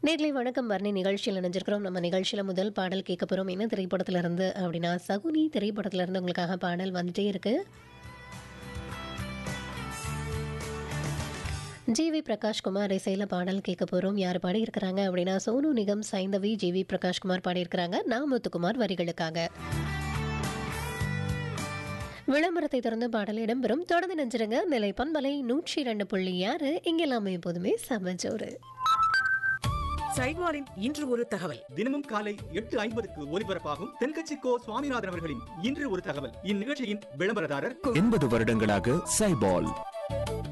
நேர்களை வணக்கம் வர்ணி நிகழ்ச்சியில் இணைஞ்சிருக்கிறோம் நம்ம நிகழ்ச்சியில் முதல் பாடல் கேட்க போகிறோம் என்ன திரைப்படத்துல இருந்து அப்படின்னா சகுனி திரைப்படத்துல இருந்து உங்களுக்காக பாடல் வந்துட்டே இருக்கு ஜிவி பிரகாஷ்குமார் இசையில் பாடல் கேட்க போகிறோம் யார் பாடியிருக்கிறாங்க அப்படின்னா சோனு நிகம் சைந்தவி ஜிவி பிரகாஷ்குமார் பாடியிருக்கிறாங்க நான் முத்துக்குமார் வரிகளுக்காக விளம்பரத்தை தொடர்ந்து பாடல் இடம்பெறும் தொடர்ந்து நெஞ்சிருங்க நிலை பண்பலை நூற்றி இரண்டு புள்ளி ஆறு இங்கெல்லாமே எப்போதுமே சமச்சோறு சைவாரின் இன்று ஒரு தகவல் தினமும் காலை எட்டு ஐம்பதுக்கு ஒலிபரப்பாகும் தென்கட்சி கோ சுவாமிநாதன் அவர்களின் இன்று ஒரு தகவல் இந்நிகழ்ச்சியின் விளம்பரதாரர் எண்பது வருடங்களாக சைபால்